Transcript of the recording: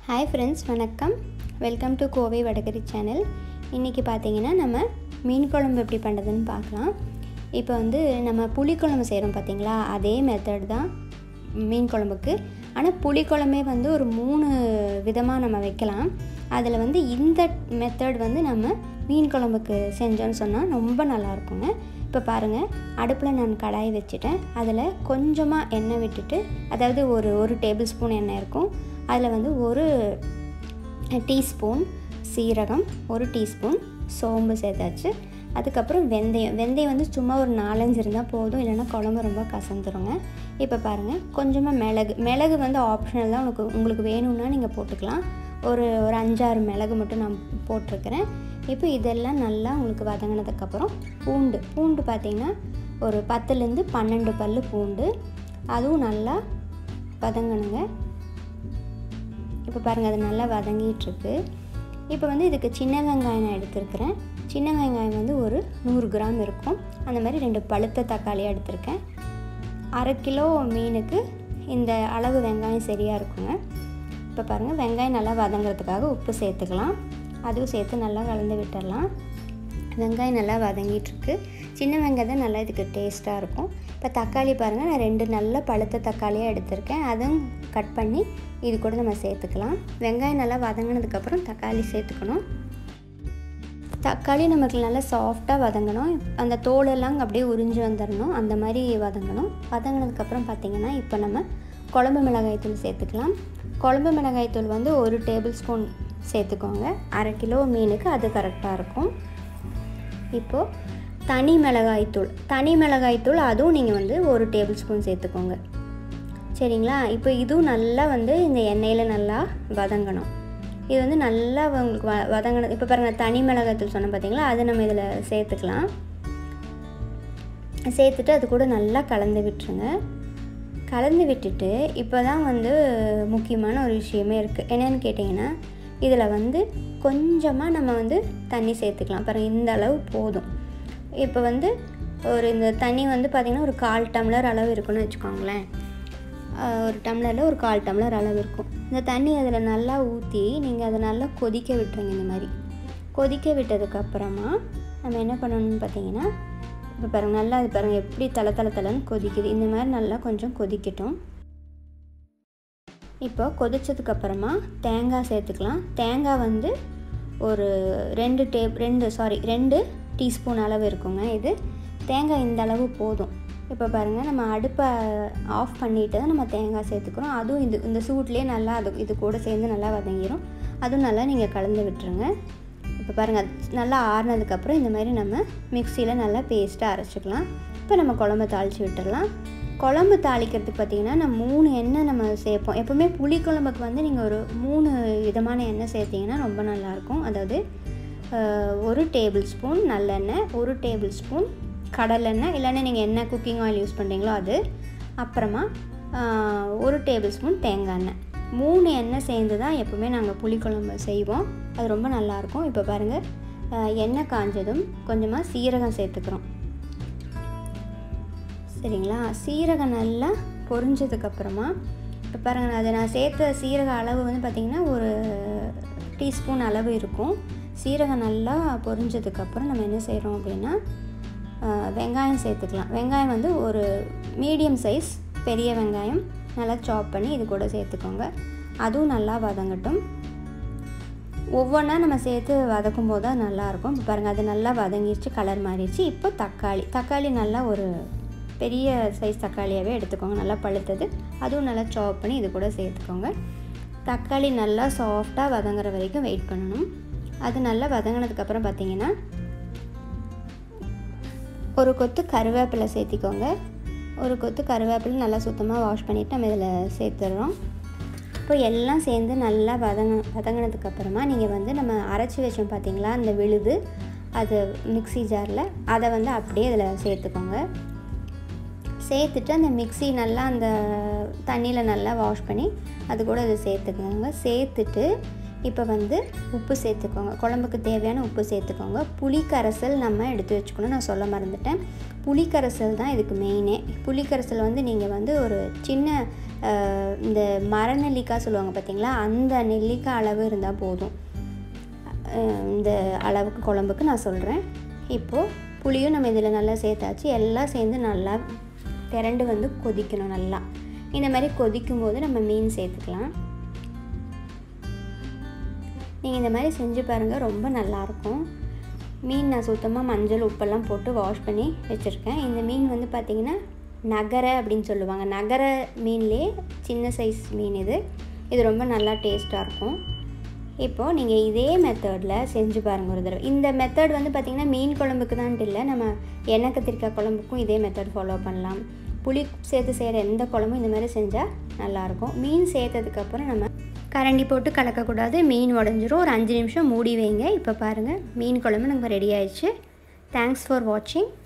hi friends வணக்கம் welcome to Kovai Vadakari channel இன்றைக்கி பார்த்தீங்கன்னா நம்ம மீன் குழம்பு எப்படி பண்ணுறதுன்னு பார்க்கலாம் இப்போ வந்து நம்ம புளிக்குழம்பு செய்கிறோம் பார்த்தீங்களா அதே மெத்தட் தான் மீன் குழம்புக்கு ஆனால் புளிக்குழம்பே வந்து ஒரு மூணு விதமாக நம்ம வைக்கலாம் அதில் வந்து இந்த மெத்தட் வந்து நம்ம மீன் குழம்புக்கு செஞ்சோன்னு சொன்னால் ரொம்ப நல்லா இருக்குங்க இப்போ பாருங்கள் அடுப்பில் நான் கடாய் வச்சுட்டேன் அதில் கொஞ்சமாக எண்ணெய் விட்டுட்டு அதாவது ஒரு ஒரு டேபிள் ஸ்பூன் எண்ணெய் இருக்கும் அதில் வந்து ஒரு டீஸ்பூன் சீரகம் ஒரு டீஸ்பூன் சோம்பு சேர்த்தாச்சு அதுக்கப்புறம் வெந்தயம் வெந்தயம் வந்து சும்மா ஒரு நாலஞ்சு இருந்தால் போதும் இல்லைன்னா குழம்பு ரொம்ப கசந்துருங்க இப்போ பாருங்கள் கொஞ்சமாக மிளகு மிளகு வந்து ஆப்ஷனல் தான் உங்களுக்கு உங்களுக்கு வேணும்னா நீங்கள் போட்டுக்கலாம் ஒரு ஒரு அஞ்சாறு மிளகு மட்டும் நான் போட்டிருக்கிறேன் இப்போ இதெல்லாம் நல்லா உங்களுக்கு வதங்கினதுக்கப்புறம் பூண்டு பூண்டு பார்த்திங்கன்னா ஒரு பத்துலேருந்து பன்னெண்டு பல் பூண்டு அதுவும் நல்லா வதங்கணுங்க இப்போ பாருங்கள் அது நல்லா வதங்கிட்டுருக்கு இப்போ வந்து இதுக்கு சின்ன வெங்காயம் நான் எடுத்துருக்கிறேன் சின்ன வெங்காயம் வந்து ஒரு நூறு கிராம் இருக்கும் அந்த மாதிரி ரெண்டு பழுத்த தக்காளியாக எடுத்திருக்கேன் அரை கிலோ மீனுக்கு இந்த அளவு வெங்காயம் சரியாக இருக்குங்க இப்போ பாருங்கள் வெங்காயம் நல்லா வதங்கிறதுக்காக உப்பு சேர்த்துக்கலாம் அதுவும் சேர்த்து நல்லா கலந்து விட்டுடலாம் வெங்காயம் நல்லா வதங்கிட்டுருக்கு சின்ன வெங்காயம் தான் நல்லா இதுக்கு டேஸ்ட்டாக இருக்கும் இப்போ தக்காளி பாருங்கள் நான் ரெண்டு நல்ல பழுத்த தக்காளியாக எடுத்திருக்கேன் அதுவும் கட் பண்ணி இது கூட நம்ம சேர்த்துக்கலாம் வெங்காயம் நல்லா வதங்கினதுக்கப்புறம் தக்காளி சேர்த்துக்கணும் தக்காளி நமக்கு நல்லா சாஃப்டாக வதங்கணும் அந்த தோலெல்லாம் அப்படியே உறிஞ்சு வந்துடணும் அந்த மாதிரி வதங்கணும் வதங்கினதுக்கப்புறம் பார்த்திங்கன்னா இப்போ நம்ம குழம்பு மிளகாய் தூள் சேர்த்துக்கலாம் குழம்பு மிளகாய் தூள் வந்து ஒரு டேபிள் ஸ்பூன் சேர்த்துக்கோங்க அரை கிலோ மீனுக்கு அது கரெக்டாக இருக்கும் இப்போது தனி மிளகாய்த்தூள் தனி மிளகாய்த்தூள் அதுவும் நீங்கள் வந்து ஒரு டேபிள் ஸ்பூன் சேர்த்துக்கோங்க சரிங்களா இப்போ இதுவும் நல்லா வந்து இந்த எண்ணெயில் நல்லா வதங்கணும் இது வந்து நல்லா உங்களுக்கு வ வதங்கணும் இப்போ பாருங்கள் தனி மிளகாய்த்தூள் சொன்னேன் பார்த்தீங்களா அதை நம்ம இதில் சேர்த்துக்கலாம் சேர்த்துட்டு அது கூட நல்லா கலந்து விட்டுருங்க கலந்து விட்டுட்டு இப்போ தான் வந்து முக்கியமான ஒரு விஷயமே இருக்குது என்னென்னு கேட்டிங்கன்னா இதில் வந்து கொஞ்சமாக நம்ம வந்து தண்ணி சேர்த்துக்கலாம் பாருங்கள் இந்த அளவு போதும் இப்போ வந்து ஒரு இந்த தண்ணி வந்து பார்த்திங்கன்னா ஒரு கால் டம்ளர் அளவு இருக்குன்னு வச்சுக்கோங்களேன் ஒரு டம்ளரில் ஒரு கால் டம்ளர் அளவு இருக்கும் இந்த தண்ணி அதில் நல்லா ஊற்றி நீங்கள் அதை நல்லா கொதிக்க விட்டுருங்க இந்த மாதிரி கொதிக்க விட்டதுக்கப்புறமா நம்ம என்ன பண்ணணும்னு பார்த்தீங்கன்னா இப்போ பாருங்கள் நல்லா அது பாருங்கள் எப்படி தலை தலை தலைன்னு கொதிக்குது இந்த மாதிரி நல்லா கொஞ்சம் கொதிக்கட்டும் இப்போ கொதிச்சதுக்கப்புறமா தேங்காய் சேர்த்துக்கலாம் தேங்காய் வந்து ஒரு ரெண்டு டேப் ரெண்டு சாரி ரெண்டு டீஸ்பூன் அளவு இருக்குங்க இது தேங்காய் இந்த அளவு போதும் இப்போ பாருங்கள் நம்ம அடுப்பை ஆஃப் பண்ணிவிட்டு தான் நம்ம தேங்காய் சேர்த்துக்கிறோம் அதுவும் இது இந்த சூட்லேயே நல்லா அது இது கூட சேர்ந்து நல்லா வதங்கிடும் அதுவும் நல்லா நீங்கள் கலந்து விட்டுருங்க இப்போ பாருங்கள் நல்லா ஆறுனதுக்கப்புறம் இந்த மாதிரி நம்ம மிக்சியில் நல்லா பேஸ்ட்டாக அரைச்சிக்கலாம் இப்போ நம்ம குழம்பு தாளித்து விட்டுடலாம் குழம்பு தாளிக்கிறதுக்கு பார்த்திங்கன்னா நம்ம மூணு எண்ணெய் நம்ம சேர்ப்போம் எப்போவுமே புளி குழம்புக்கு வந்து நீங்கள் ஒரு மூணு விதமான எண்ணெய் சேர்த்திங்கன்னா ரொம்ப நல்லாயிருக்கும் அதாவது ஒரு டேபிள் ஸ்பூன் நல்லெண்ணெய் ஒரு டேபிள் ஸ்பூன் கடலெண்ணெய் இல்லைன்னா நீங்கள் என்ன குக்கிங் ஆயில் யூஸ் பண்ணுறீங்களோ அது அப்புறமா ஒரு டேபிள் ஸ்பூன் தேங்காய் எண்ணெய் மூணு எண்ணெய் சேர்ந்து தான் எப்போவுமே நாங்கள் புளிக்குழம்பு செய்வோம் அது ரொம்ப நல்லாயிருக்கும் இப்போ பாருங்கள் எண்ணெய் காஞ்சதும் கொஞ்சமாக சீரகம் சேர்த்துக்கிறோம் சரிங்களா சீரகம் நல்லா பொரிஞ்சதுக்கப்புறமா இப்போ பாருங்கள் அதை நான் சேர்த்த சீரக அளவு வந்து பார்த்திங்கன்னா ஒரு டீஸ்பூன் அளவு இருக்கும் சீரகம் நல்லா பொரிஞ்சதுக்கப்புறம் நம்ம என்ன செய்கிறோம் அப்படின்னா வெங்காயம் சேர்த்துக்கலாம் வெங்காயம் வந்து ஒரு மீடியம் சைஸ் பெரிய வெங்காயம் நல்லா சாப் பண்ணி இது கூட சேர்த்துக்கோங்க அதுவும் நல்லா வதங்கட்டும் ஒவ்வொன்றா நம்ம சேர்த்து வதக்கும் போது தான் நல்லாயிருக்கும் இப்போ பாருங்கள் அது நல்லா வதங்கிடுச்சு கலர் மாறிடுச்சு இப்போ தக்காளி தக்காளி நல்லா ஒரு பெரிய சைஸ் தக்காளியாகவே எடுத்துக்கோங்க நல்லா பழுத்தது அதுவும் நல்லா சாப் பண்ணி இது கூட சேர்த்துக்கோங்க தக்காளி நல்லா சாஃப்டாக வதங்குற வரைக்கும் வெயிட் பண்ணணும் அது நல்லா வதங்கினதுக்கப்புறம் பார்த்திங்கன்னா ஒரு கொத்து கருவேப்பிலை சேர்த்திக்கோங்க ஒரு கொத்து கருவேப்பிலை நல்லா சுத்தமாக வாஷ் பண்ணிவிட்டு நம்ம இதில் சேர்த்துடுறோம் இப்போ எல்லாம் சேர்ந்து நல்லா வதங்க வதங்கினதுக்கப்புறமா நீங்கள் வந்து நம்ம அரைச்சி வச்சோம் பார்த்தீங்களா அந்த விழுது அது மிக்சி ஜாரில் அதை வந்து அப்படியே இதில் சேர்த்துக்கோங்க சேர்த்துட்டு அந்த மிக்சி நல்லா அந்த தண்ணியில் நல்லா வாஷ் பண்ணி அது கூட அதை சேர்த்துக்கோங்க சேர்த்துட்டு இப்போ வந்து உப்பு சேர்த்துக்கோங்க குழம்புக்கு தேவையான உப்பு சேர்த்துக்கோங்க புளி கரைசல் நம்ம எடுத்து வச்சுக்கணும் நான் சொல்ல மறந்துட்டேன் புளி கரைசல் தான் இதுக்கு மெயினே புளி கரைசல் வந்து நீங்கள் வந்து ஒரு சின்ன இந்த மர நெல்லிக்காய் சொல்லுவாங்க பார்த்தீங்களா அந்த நெல்லிக்காய் அளவு இருந்தால் போதும் இந்த அளவுக்கு குழம்புக்கு நான் சொல்கிறேன் இப்போது புளியும் நம்ம இதில் நல்லா சேர்த்தாச்சு எல்லாம் சேர்ந்து நல்லா திரண்டு வந்து கொதிக்கணும் நல்லா இந்த மாதிரி கொதிக்கும் போது நம்ம மீன் சேர்த்துக்கலாம் நீங்கள் இந்த மாதிரி செஞ்சு பாருங்கள் ரொம்ப நல்லாயிருக்கும் மீன் நான் சுத்தமாக மஞ்சள் உப்பெல்லாம் போட்டு வாஷ் பண்ணி வச்சுருக்கேன் இந்த மீன் வந்து பார்த்திங்கன்னா நகர அப்படின்னு சொல்லுவாங்க நகர மீன்லேயே சின்ன சைஸ் மீன் இது இது ரொம்ப நல்லா டேஸ்ட்டாக இருக்கும் இப்போது நீங்கள் இதே மெத்தடில் செஞ்சு பாருங்கள் ஒரு தடவை இந்த மெத்தட் வந்து பார்த்திங்கன்னா மீன் குழம்புக்கு தான்ட்டு இல்லை நம்ம எண்ணெய் கத்திரிக்காய் குழம்புக்கும் இதே மெத்தட் ஃபாலோ பண்ணலாம் புளி சேர்த்து செய்கிற எந்த குழம்பும் இந்த மாதிரி செஞ்சால் நல்லாயிருக்கும் மீன் சேர்த்ததுக்கப்புறம் நம்ம கரண்டி போட்டு கலக்கக்கூடாது மீன் உடஞ்சிரும் ஒரு அஞ்சு நிமிஷம் மூடி வைங்க இப்போ பாருங்கள் மீன் குழம்பு நமக்கு ரெடி ஆயிடுச்சு தேங்க்ஸ் ஃபார் வாட்சிங்